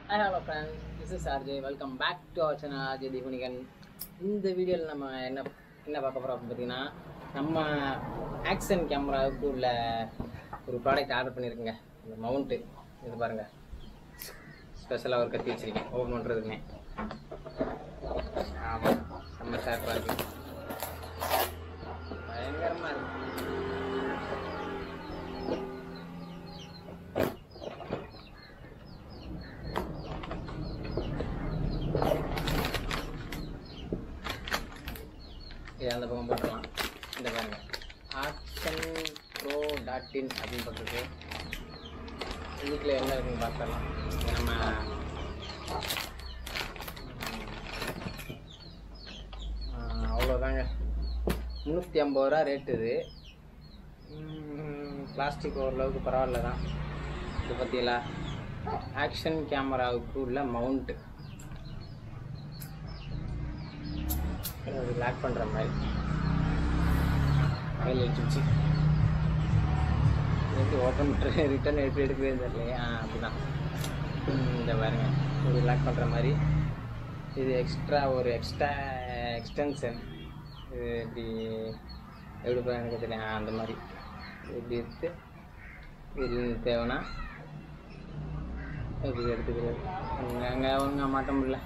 Hi hello friends this is RJ welcome back to our channel RJ தீபனிகன் இந்த வீடியோவில் நம்ம என்ன என்ன பார்க்க போகிறோம் அப்படின்னு பார்த்தீங்கன்னா நம்ம ஆக்ஷன் கேமராவுக்கு உள்ள ஒரு ப்ராடக்ட் ஆர்டர் பண்ணியிருக்கேங்க இந்த மவுண்ட்டு இது பாருங்கள் ஸ்பெஷலாக ஒரு கத்தி வச்சுருக்கேன் ஓப்பன் பண்ணுறதுக்குனே ஆமாம் செம்ம ஷார்ப்பாக இருக்கு பயங்கரமாக இருக்கு இது அந்த பக்கம் போட்டுடலாம் இந்த பாருங்க ஆக்ஷன் ப்ரோ டாட் இன் அப்படின்னு போட்டிருக்கு இதுக்குள்ள என்ன இருக்குன்னு பார்க்கலாம் இது நம்ம ஆஹ், அவ்வளோதாங்க முந்நூற்றி ஐம்பது ரூபா ரேட் இது பிளாஸ்டிக் ஓரளவுக்கு பரவாயில்ல தான் இது பார்த்தீங்களா ஆக்ஷன் கேமராவுக்கு உள்ள மவுண்ட்டு அது லாக் பண்ணுற மாதிரி கையில் வச்சுச்சு எப்படி ஓப்பன் பண்ணுறது ரிட்டர்ன் எப்படி எடுக்கிறதுன்னு தெரியலையே ஆ அப்படிதான் ம், இந்த பாருங்க இது லாக் பண்ணுற மாதிரி இது எக்ஸ்ட்ரா ஒரு எக்ஸ்ட்ரா எக்ஸ்டென்ஷன் இது இப்படி எப்படி போய் எனக்கு தெரியும் ஆ, அந்த மாதிரி இப்படி எடுத்து இது தேவைன்னா இப்படி எடுத்துக்கிறது அங்கே அங்கே அவங்க மாட்ட முடியல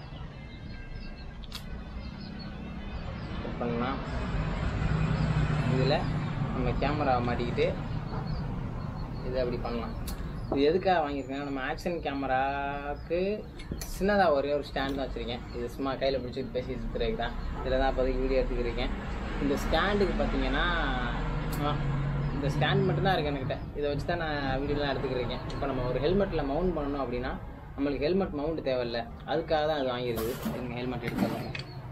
செட் பண்ணலாம் இதில் நம்ம கேமராவை மாட்டிக்கிட்டு இதை அப்படி பண்ணலாம் இது எதுக்காக வாங்கியிருக்கேன் நம்ம ஆக்ஷன் கேமராவுக்கு சின்னதாக ஒரே ஒரு ஸ்டாண்ட் தான் வச்சுருக்கேன் இது சும்மா கையில் பிடிச்சிட்டு பேசி சுற்றுறதுக்கு தான் இதில் தான் இப்போதைக்கு வீடியோ எடுத்துக்கிருக்கேன் இந்த ஸ்டாண்டுக்கு பார்த்தீங்கன்னா ஆ, இந்த ஸ்டாண்ட் மட்டும்தான் இருக்குது என்கிட்ட இதை வச்சு தான் நான் வீடியோலாம் எடுத்துக்கிருக்கேன் இப்போ நம்ம ஒரு ஹெல்மெட்டில் மவுண்ட் பண்ணணும் அப்படின்னா நம்மளுக்கு ஹெல்மெட் மவுண்ட் தேவையில்ல அதுக்காக தான் அது வாங்கியிருக்குது எங்கள் ஹெல்மெட் எடுத்துக்கலாம்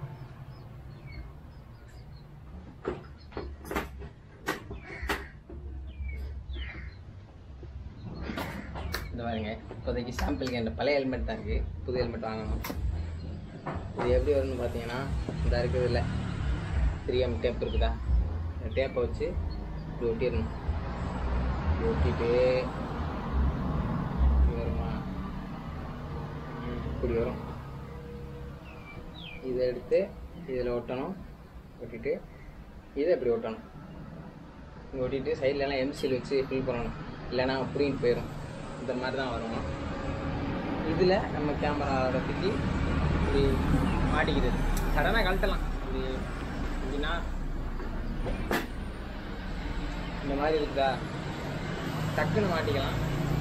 இந்த பாருங்க இப்போதைக்கு சாம்பிளுக்கு என் பழைய ஹெல்மெட் தான் இருக்குது புது ஹெல்மெட் வாங்கணும் இது எப்படி வரும்னு பார்த்தீங்கன்னா இந்த இருக்குது இல்லை த்ரீ எம் டேப் இருக்குதா இந்த டேப்பை வச்சு இப்படி ஒட்டிடணும் இப்படி ஒட்டிட்டு இப்படி வருமா ம், இப்படி வரும் இதை எடுத்து இதில் ஒட்டணும் ஒட்டிட்டு இதை இப்படி ஒட்டணும் இங்கே ஒட்டிட்டு சைட்லலாம் எம்சில் வச்சு ஃபில் பண்ணணும் இல்லைன்னா புரியும் போயிடும் இந்த மாதிரி தான் வரும் இதில் நம்ம கேமராவோட தூக்கி இப்படி மாட்டிக்கிறது சடனாக கழட்டலாம் இப்படி இப்படின்னா இந்த மாதிரி இருக்குதா டக்குன்னு மாட்டிக்கலாம்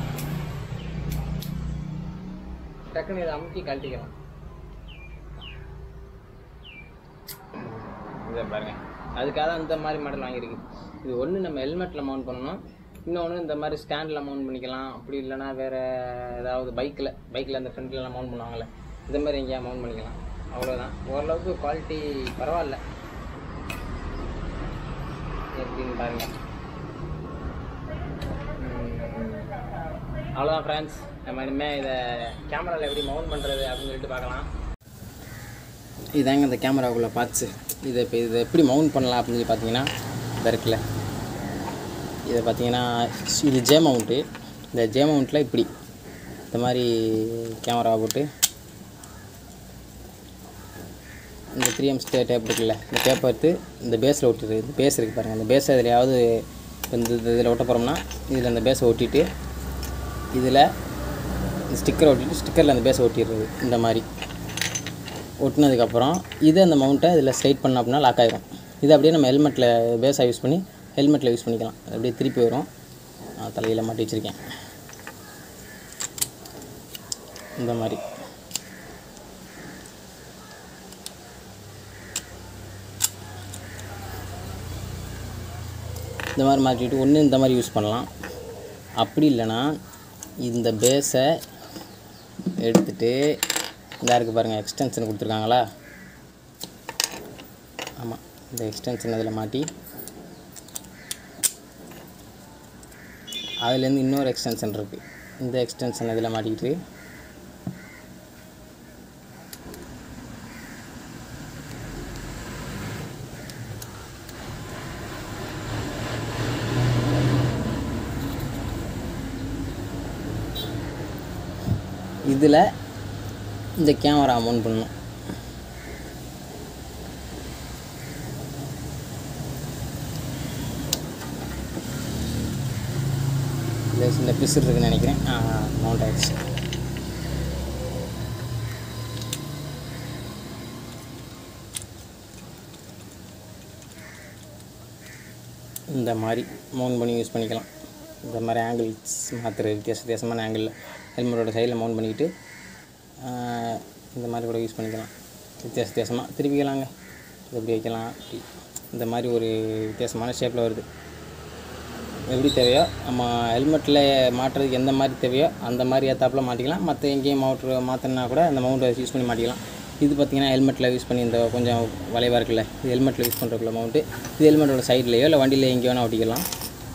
டக்குன்னு இதை அமுக்கி கழட்டிக்கலாம் இதை பாருங்க அதுக்காக தான் இந்த மாதிரி மாடல் வாங்கியிருக்கு இது ஒன்று நம்ம ஹெல்மெட்டில் மவுண்ட் பண்ணணும் இன்னொன்று இந்த மாதிரி ஸ்டாண்டில் மவுண்ட் பண்ணிக்கலாம் அப்படி இல்லைன்னா வேறு ஏதாவது பைக்கில் பைக்கில் அந்த ஃப்ரண்ட்லலாம் மவுண்ட் பண்ணுவாங்கள்ல இந்த மாதிரி எங்கேயா மவுண்ட் பண்ணிக்கலாம் அவ்வளோதான் ஓரளவுக்கு குவாலிட்டி பரவாயில்ல எப்படின்னு பாருங்கள் அவ்வளோதான் ஃப்ரெண்ட்ஸ் நம்ம இனிமேல் இதை கேமராவில் எப்படி மவுண்ட் பண்ணுறது அப்படின்னு சொல்லிட்டு பார்க்கலாம் இதாங்க இந்த கேமராவுக்குள்ளே பார்ட்ஸு இதை இப்போ இதை எப்படி மவுண்ட் பண்ணலாம் அப்படின்னு சொல்லி பார்த்தீங்கன்னா இதை இருக்குல்ல இதை பார்த்தீங்கன்னா இது ஜே மவுண்ட்டு இந்த ஜே மவுண்ட்டில் இப்படி இந்த மாதிரி கேமரா போட்டு இந்த த்ரீ எம் ஸ்டே டேப் இருக்குல்ல இந்த டேப்பை எடுத்து இந்த பேஸில் ஒட்டிடுது இந்த பேஸ் இருக்குது பாருங்கள் இந்த பேஸை எதுலையாவது இந்த இதில் ஒட்ட போகிறோம்னா இதில் அந்த பேஸை ஒட்டிட்டு இதில் இந்த ஸ்டிக்கரை ஒட்டிட்டு ஸ்டிக்கரில் அந்த பேஸை ஒட்டிடுறது இந்த மாதிரி ஒட்டினதுக்கப்புறம் இது அந்த மவுண்ட்டை இதில் ஸ்ட்ரைட் பண்ணோம் அப்படின்னா லாக் ஆயிரும் இது அப்படியே நம்ம ஹெல்மெட்டில் பேஸாக யூஸ் பண்ணி ஹெல்மெட்டில் யூஸ் பண்ணிக்கலாம் அது அப்படியே திருப்பி வரும் நான் தலையில் மாட்டி வச்சுருக்கேன் இந்த மாதிரி இந்த மாதிரி மாட்டிட்டு ஒன்று இந்த மாதிரி யூஸ் பண்ணலாம் அப்படி இல்லைன்னா இந்த பேஸை எடுத்துட்டு இந்த இருக்குது பாருங்கள் எக்ஸ்டென்ஷன் கொடுத்துருக்காங்களா ஆமாம் இந்த எக்ஸ்டென்ஷன் அதில் மாட்டி அதுலேருந்து இன்னொரு எக்ஸ்டென்ஷன் இருக்குது இந்த எக்ஸ்டென்ஷன் இதில் மாட்டிக்கிட்டு இதில் இந்த கேமரா மவுண்ட் பண்ணணும் இந்த இந்த பிசு இருக்குன்னு நினைக்கிறேன் மவுண்ட் ஆயிடுச்சு இந்த மாதிரி மவுண்ட் பண்ணி யூஸ் பண்ணிக்கலாம் இந்த மாதிரி ஆங்கிள்ஸ் மாற்றுற வித்தியாச வித்தியாசமான ஆங்கிளில் ஹெல்மெட்டோட சைடில் மவுண்ட் பண்ணிக்கிட்டு ஆஹ், இந்த மாதிரி கூட யூஸ் பண்ணிக்கலாம் வித்தியாச வித்தியாசமாக திருப்பிக்கலாங்க இது எப்படி வைக்கலாம் இப்படி. இந்த மாதிரி ஒரு வித்தியாசமான ஷேப்பில் வருது எப்படி தேவையோ நம்ம ஹெல்மெட்டில் மாட்டுறதுக்கு எந்த மாதிரி தேவையோ அந்த மாதிரி ஏத்தாப்பில் மாட்டிக்கலாம் மற்ற எங்கேயும் மவுட்ரு மாற்றினா கூட அந்த மவுண்ட்டை யூஸ் பண்ணி மாட்டிக்கலாம் இது பார்த்திங்கன்னா ஹெல்மெட்டில் யூஸ் பண்ணி இந்த கொஞ்சம் வளைவாக இருக்குல்ல இது ஹெல்மெட்டில் யூஸ் பண்ணுறக்குள்ள மவுண்ட்டு இது ஹெல்மெட்டோட சைட்லேயோ இல்லை வண்டியில் எங்கேயோ வேணால் ஒட்டிக்கலாம்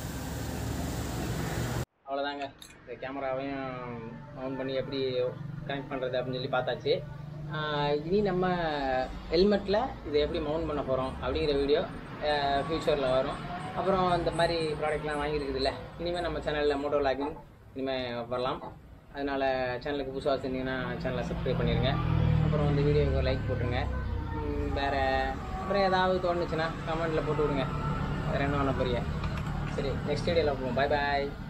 அவ்வளோதாங்க இந்த கேமராவையும் மவுண்ட் பண்ணி எப்படி கனெக்ட் பண்ணுறது அப்படின்னு சொல்லி பார்த்தாச்சு ஆஹ் இனி நம்ம ஹெல்மெட்டில் இதை எப்படி மவுண்ட் பண்ண போகிறோம் அப்படிங்கிற வீடியோ ஃப்யூச்சரில் வரும் அப்புறம் இந்த மாதிரி ப்ராடக்ட்லாம் வாங்கியிருக்குதுல்ல இனிமேல் நம்ம சேனலில் மோட்டோ லாகின் இனிமேல் வரலாம் அதனால் சேனலுக்கு புதுசாக வச்சுருந்தீங்கன்னா சேனலை சப்ஸ்கிரைப் பண்ணிடுங்க அப்புறம் இந்த வீடியோவுக்கு லைக் போட்டுருங்க ம், வேற அப்புறம் ஏதாவது தோணுச்சுன்னா கமெண்ட்டில் போட்டு விடுங்க வேறு என்ன பண்ண போறீங்க சரி நெக்ஸ்ட் வீடியோவில் போவோம் பாய் பாய்